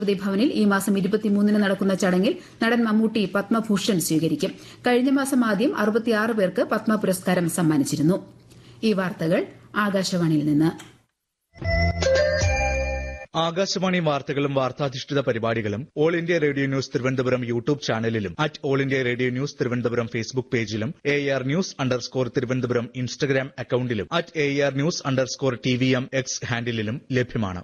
രാഷ്ട്രപതി ഭവനിൽ ഈ മാസം ഇരുപത്തിമൂന്നിന് നടക്കുന്ന ചടങ്ങിൽ നടൻ മമ്മൂട്ടി പത്മഭൂഷൺ സ്വീകരിക്കും കഴിഞ്ഞ മാസം ആദ്യം അറുപത്തിയാറ് പേർക്ക് പത്മ പുരസ്കാരം സമ്മാനിച്ചിരുന്നു ഈ വാർത്തകൾ ആകാശവാണിയിൽ നിന്ന് ആകാശവാണി വാർത്തകളും വാർത്താധിഷ്ഠിത പരിപാടികളും all India radio news Thiruvananthapuram YouTube ചാനലിലും at all India radio news Thiruvananthapuram Facebook പേജിലും A R news underscore Thiruvananthapuram Instagram അക്കൌണ്ടിലും at A R news underscore T V M X ഹാൻഡിലും ലഭ്യമാണ്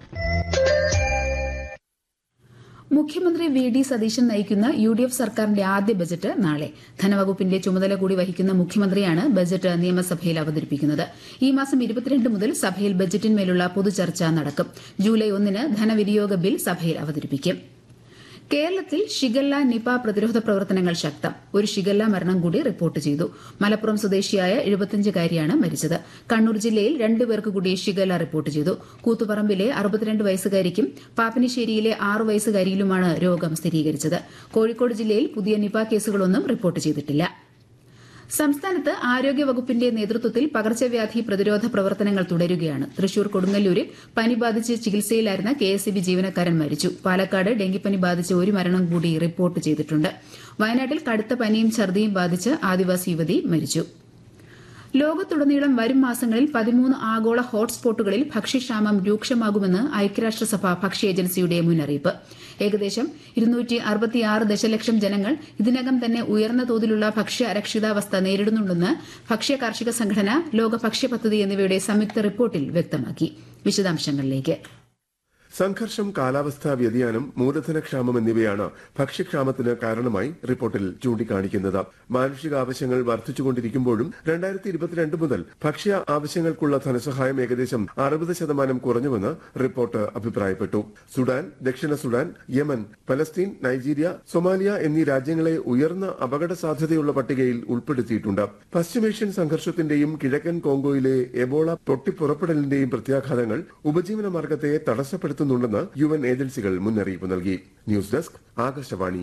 മുഖ്യമന്ത്രി വി ഡി സതീശൻ നയിക്കുന്ന യു ഡി എഫ് സർക്കാരിന്റെ ആദ്യ ബജറ്റ് നാളെ ധനവകുപ്പിന്റെ ചുമതല കൂടി വഹിക്കുന്ന മുഖ്യമന്ത്രിയാണ് ബജറ്റ് നിയമസഭയിൽ അവതരിപ്പിക്കുന്നത് ഈ മാസം ഇരുപത്തിരണ്ട് മുതൽ സഭയിൽ ബജറ്റിന്മേലുള്ള പൊതുചർച്ച നടക്കും ജൂലൈ ഒന്നിന് ധനവിനിയോഗ ബിൽ സഭയിൽ അവതരിപ്പിക്കും കേരളത്തിൽ ഷിഗല്ല നിപ പ്രതിരോധ പ്രവർത്തനങ്ങൾ ശക്തം ഒരു ഷിഗല്ല മരണം കൂടി റിപ്പോർട്ട് ചെയ്തു മലപ്പുറം സ്വദേശിയായ എഴുപത്തിയഞ്ചുകാരിയാണ് മരിച്ചത് കണ്ണൂർ ജില്ലയിൽ രണ്ടുപേർക്ക് കൂടി ഷിഗല്ല റിപ്പോർട്ട് ചെയ്തു കൂത്തുപറമ്പിലെ അറുപത്തിരണ്ട് വയസ്സുകാരിക്കും പാപ്പിനിശ്ശേരിയിലെ ആറു വയസ്സുകാരിയിലുമാണ് രോഗം സ്ഥിരീകരിച്ചത് കോഴിക്കോട് ജില്ലയിൽ പുതിയ നിപ കേസുകളൊന്നും റിപ്പോർട്ട് ചെയ്തിട്ടില്ല സംസ്ഥാനത്ത് ആരോഗ്യവകുപ്പിന്റെ നേതൃത്വത്തിൽ പകർച്ചവ്യാധി പ്രതിരോധ പ്രവർത്തനങ്ങൾ തുടരുകയാണ് തൃശൂർ കൊടുങ്ങല്ലൂരിൽ പനി ബാധിച്ച് ചികിത്സയിലായിരുന്ന കെ എസ് ബി ജീവനക്കാരൻ മരിച്ചു പാലക്കാട് ഡെങ്കിപ്പനി ബാധിച്ച് ഒരു മരണം കൂടി റിപ്പോർട്ട് ചെയ്തിട്ടുണ്ട് വയനാട്ടിൽ കടുത്ത പനിയും ഛർദിയും ബാധിച്ച് ആദിവാസി യുവതി മരിച്ചു ലോകത്തുടനീളം വരും മാസങ്ങളിൽ പതിമൂന്ന് ആഗോള ഹോട്ട്സ്പോട്ടുകളിൽ ഭക്ഷ്യക്ഷാമം രൂക്ഷമാകുമെന്ന് ഐക്യരാഷ്ട്രസഭ ഭക്ഷ്യ ഏജൻസിയുടെ മുന്നറിയിപ്പ് ഏകദേശം ഇരുന്നൂറ്റി അറുപത്തിയാറ് ദശലക്ഷം ജനങ്ങൾ ഇതിനകം തന്നെ ഉയർന്ന തോതിലുള്ള ഭക്ഷ്യ അരക്ഷിതാവസ്ഥ നേരിടുന്നുണ്ടെന്ന് ഭക്ഷ്യ കാർഷിക സംഘടന ലോക ഭക്ഷ്യ പദ്ധതി എന്നിവയുടെ സംയുക്ത റിപ്പോർട്ടിൽ വ്യക്തമാക്കി വിശദാംശങ്ങളിലേക്ക് സംഘർഷം കാലാവസ്ഥാ വ്യതിയാനം മൂലധനക്ഷാമം എന്നിവയാണ് ഭക്ഷ്യക്ഷാമത്തിന് കാരണമായി റിപ്പോർട്ടിൽ ചൂണ്ടിക്കാണിക്കുന്നത് മാനുഷിക ആവശ്യങ്ങൾ വർദ്ധിച്ചുകൊണ്ടിരിക്കുമ്പോഴും രണ്ടായിരത്തി ഇരുപത്തിരണ്ട് മുതൽ ഭക്ഷ്യ ആവശ്യങ്ങൾക്കുള്ള ധനസഹായം ഏകദേശം അറുപത് ശതമാനം കുറഞ്ഞുവെന്ന് റിപ്പോർട്ട് അഭിപ്രായപ്പെട്ടു സുഡാൻ ദക്ഷിണ Sudan Yemen Palestine Nigeria Somalia എന്നീ രാജ്യങ്ങളെ ഉയർന്ന അപകട സാധ്യതയുള്ള പട്ടികയിൽ ഉൾപ്പെടുത്തിയിട്ടുണ്ട് പശ്ചിമേഷ്യൻ സംഘർഷത്തിന്റെയും കിഴക്കൻ കോങ്കോയിലെ എബോള പൊട്ടിപ്പുറപ്പെടലിന്റെയും പ്രത്യാഘാതങ്ങൾ ഉപജീവന മാർഗത്തെ തടസ്സപ്പെടുത്തുന്നുണ്ടെന്ന് യു എൻ ഏജൻസികൾ മുന്നറിയിപ്പ് നൽകി ന്യൂസ് ഡെസ്ക് ആകാശവാണി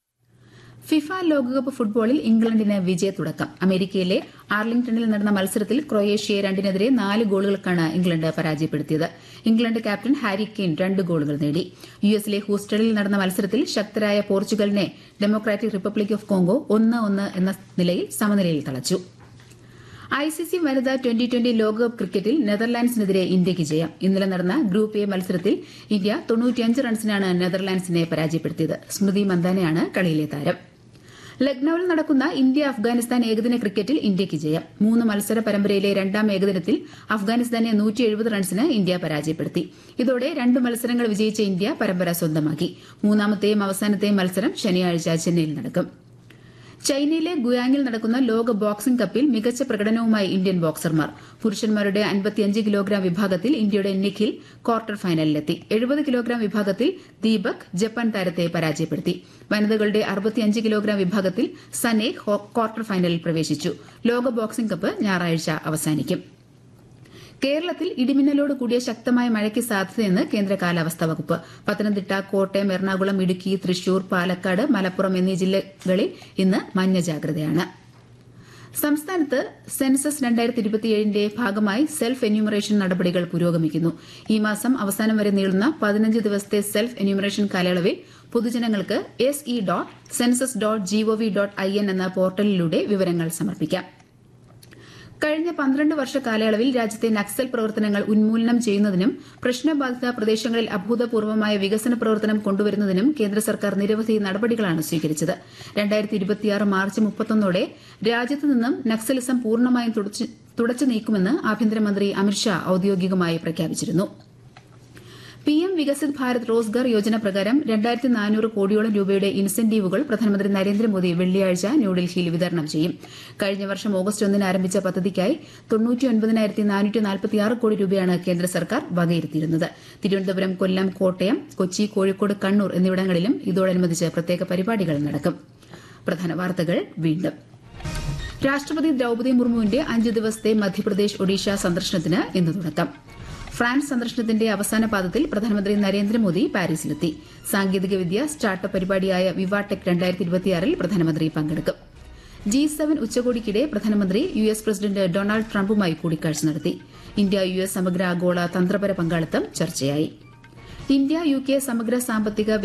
ഫിഫ ലോകകപ്പ് ഫുട്ബോളിൽ ഇംഗ്ലണ്ടിന് വിജയത്തുടക്കം അമേരിക്കയിലെ ആർലിംഗ്ടണിൽ നടന്ന മത്സരത്തിൽ ക്രൊയേഷ്യയെ രണ്ടിനെതിരെ നാല് ഗോളുകൾക്കാണ് ഇംഗ്ലണ്ട് പരാജയപ്പെടുത്തിയത് ഇംഗ്ലണ്ട് ക്യാപ്റ്റൻ ഹാരി കെയ്ൻ രണ്ട് ഗോളുകൾ നേടി യു എസിലെ ഹൂസ്റ്റണിൽ നടന്ന മത്സരത്തിൽ ശക്തരായ പോർച്ചുഗലിനെ ഡെമോക്രാറ്റിക് റിപ്പബ്ലിക് ഓഫ് കോങ്കോ ഒന്ന് ഒന്ന് എന്ന നിലയിൽ സമനിലയിൽ തളച്ചു ഐസിസി വനിതാ ട്വന്റി ട്വന്റി ലോകകപ്പ് ക്രിക്കറ്റിൽ നെതർലാൻഡ്സിനെതിരെ ഇന്ത്യയ്ക്ക് ജയം ഇന്നലെ നടന്ന ഗ്രൂപ്പ് എ മത്സരത്തിൽ ഇന്ത്യ തൊണ്ണൂറ്റിയഞ്ച് റൺസിനാണ് നെതർലാൻഡ്സിനെ പരാജയപ്പെടുത്തിയത് സ്മൃതി മന്ദാനയാണ് കളിയിലെ താരം ലക്നൌവിൽ നടക്കുന്ന ഇന്ത്യ അഫ്ഗാനിസ്ഥാൻ ഏകദിന ക്രിക്കറ്റിൽ ഇന്ത്യയ്ക്ക് ജയം മൂന്ന് മത്സര പരമ്പരയിലെ രണ്ടാം ഏകദിനത്തിൽ അഫ്ഗാനിസ്ഥാനെ നൂറ്റി എഴുപത് റൺസിന് ഇന്ത്യ പരാജയപ്പെടുത്തി ഇതോടെ രണ്ട് മത്സരങ്ങൾ വിജയിച്ച ഇന്ത്യ പരമ്പര സ്വന്തമാക്കി മൂന്നാമത്തെയും അവസാനത്തെയും മത്സരം ശനിയാഴ്ച ചെന്നൈയിൽ നടക്കും ചൈനയിലെ ഗുയാങ്ങിൽ നടക്കുന്ന ലോക ബോക്സിംഗ് കപ്പിൽ മികച്ച പ്രകടനവുമായി ഇന്ത്യൻ ബോക്സർമാർ പുരുഷന്മാരുടെ അൻപത്തിയഞ്ച് കിലോഗ്രാം വിഭാഗത്തിൽ ഇന്ത്യയുടെ നിഖിൽ ക്വാർട്ടർ ഫൈനലിലെത്തി എഴുപത് കിലോഗ്രാം വിഭാഗത്തിൽ ദീപക് ജപ്പാൻ താരത്തെ പരാജയപ്പെടുത്തി വനിതകളുടെ അറുപത്തിയഞ്ച് കിലോഗ്രാം വിഭാഗത്തിൽ സനെ ക്വാർട്ടർ ഫൈനലിൽ പ്രവേശിച്ചു ലോക ബോക്സിംഗ് കപ്പ് ഞായറാഴ്ച അവസാനിക്കും കേരളത്തിൽ ഇടിമിന്നലോട് കൂടിയ ശക്തമായ മഴയ്ക്ക് സാധ്യതയെന്ന് കേന്ദ്ര കാലാവസ്ഥാ വകുപ്പ് പത്തനംതിട്ട കോട്ടയം എറണാകുളം ഇടുക്കി തൃശൂർ പാലക്കാട് മലപ്പുറം എന്നീ ജില്ലകളിൽ ഇന്ന് മഞ്ഞ ജാഗ്രതയാണ് സംസ്ഥാനത്ത് സെൻസസ് രണ്ടായിരത്തി ഇരുപത്തിയേഴിന്റെ ഭാഗമായി സെൽഫ് എന്യൂമറേഷൻ നടപടികൾ പുരോഗമിക്കുന്നു ഈ മാസം അവസാനം വരെ നീളുന്ന പതിനഞ്ച് ദിവസത്തെ സെൽഫ് എന്യൂമറേഷൻ കാലയളവിൽ പൊതുജനങ്ങൾക്ക് S E dot census dot G O V dot I N എന്ന പോർട്ടലിലൂടെ വിവരങ്ങൾ സമർപ്പിക്കാം കഴിഞ്ഞ പന്ത്രണ്ട് വർഷ കാലയളവിൽ രാജ്യത്തെ നക്സൽ പ്രവർത്തനങ്ങൾ ഉന്മൂലനം ചെയ്യുന്നതിനും പ്രശ്നബാധിത പ്രദേശങ്ങളിൽ അഭൂതപൂർവമായ വികസന പ്രവർത്തനം കൊണ്ടുവരുന്നതിനും കേന്ദ്ര സർക്കാർ നിരവധി നടപടികളാണ് സ്വീകരിച്ചത് രണ്ടായിരത്തി ഇരുപത്തിയാറ് മാർച്ച് മുപ്പത്തൊന്നോടെ രാജ്യത്ത് നിന്നും നക്സലിസം പൂർണ്ണമായും തുടച്ചു നീക്കുമെന്ന് ആഭ്യന്തരമന്ത്രി അമിത്ഷാ ഔദ്യോഗികമായി പ്രഖ്യാപിച്ചിരുന്നു പിഎം വികസിത് ഭാരത് റോസ്ഗാർ യോജന പ്രകാരം രണ്ടായിരത്തി നാനൂറ് കോടിയോളം രൂപയുടെ ഇൻസെന്റീവുകൾ പ്രധാനമന്ത്രി നരേന്ദ്രമോദി വെള്ളിയാഴ്ച ന്യൂഡൽഹിയിൽ വിതരണം ചെയ്യും കഴിഞ്ഞ വർഷം ഓഗസ്റ്റ് ഒന്നിന് ആരംഭിച്ച പദ്ധതിക്കായി കോടി രൂപയാണ് കേന്ദ്ര സർക്കാർ വകയിരുത്തിയിരുന്നത് തിരുവനന്തപുരം കൊല്ലം കോട്ടയം കൊച്ചി കോഴിക്കോട് കണ്ണൂർ എന്നിവിടങ്ങളിലും ഇതോടനുബന്ധിച്ച് പ്രത്യേക പരിപാടികൾ നടക്കും പ്രധാന വാർത്തകൾ വീണ്ടും രാഷ്ട്രപതി ദ്രൌപദി മുർമുവിന്റെ അഞ്ച് ദിവസത്തെ മധ്യപ്രദേശ് ഒഡീഷ സന്ദർശനത്തിന് ഇന്ന് തുടക്കം ഫ്രാൻസ് സന്ദർശനത്തിന്റെ അവസാന പാദത്തിൽ പ്രധാനമന്ത്രി നരേന്ദ്രമോദി പാരീസിലെത്തി സാങ്കേതികവിദ്യ സ്റ്റാർട്ടപ്പ് പരിപാടിയായ വിവാടെക് രണ്ടായിരത്തി ഇരുപത്തിയാറിൽ പ്രധാനമന്ത്രി പങ്കെടുക്കും ജി സെവൻ ഉച്ചകോടിക്കിടെ പ്രധാനമന്ത്രി യു എസ് പ്രസിഡന്റ് ഡൊണാൾഡ് ട്രംപുമായി കൂടിക്കാഴ്ച നടത്തി ഇന്ത്യ യു എസ് സമഗ്ര ആഗോള തന്ത്രപര പങ്കാളിത്തം ചർച്ചയായി ഇന്ത്യ യു കെ സമഗ്ര സാമ്പത്തിക